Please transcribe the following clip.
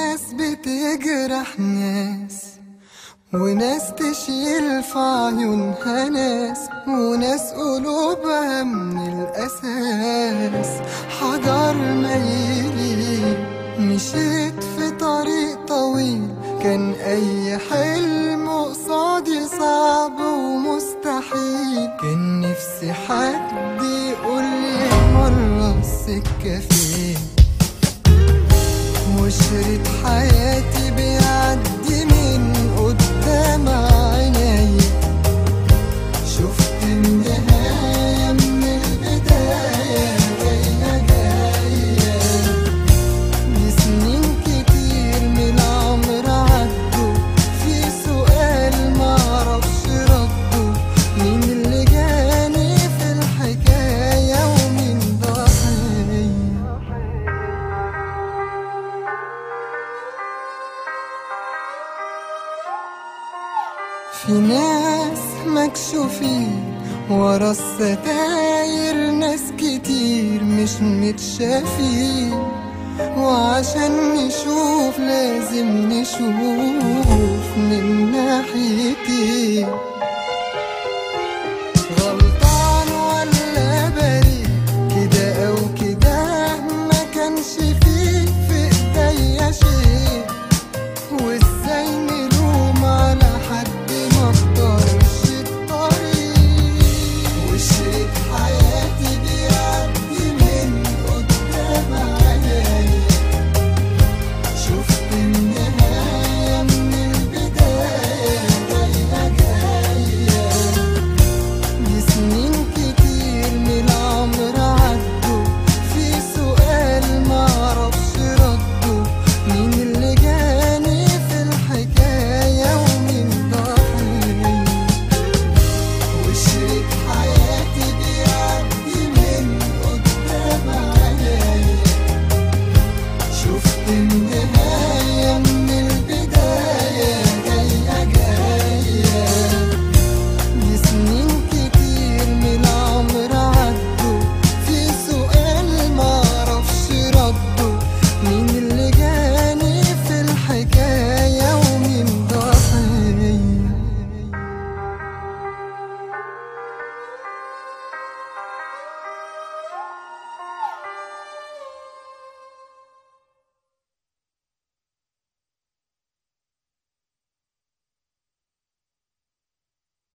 ناس بتجرح ناس وناس تشيل في عيونها ناس وناس قلوبها من الأساس حجر ميلي مشيت في طريق طويل كان أي حلم قصادي صعب ومستحيل كان نفسي حد يقولي مرة السكة فين وشريط حياتي بيعدي من قدام عيني شفت النهاية من البداية جاية جاية لسنين كتير من العمر عدوا في سؤال معرفش رده مين اللي جاني في الحكاية ومين ضحية في ناس مكشوفين ورا الستاير ناس كتير مش متشافين وعشان نشوف لازم نشوف من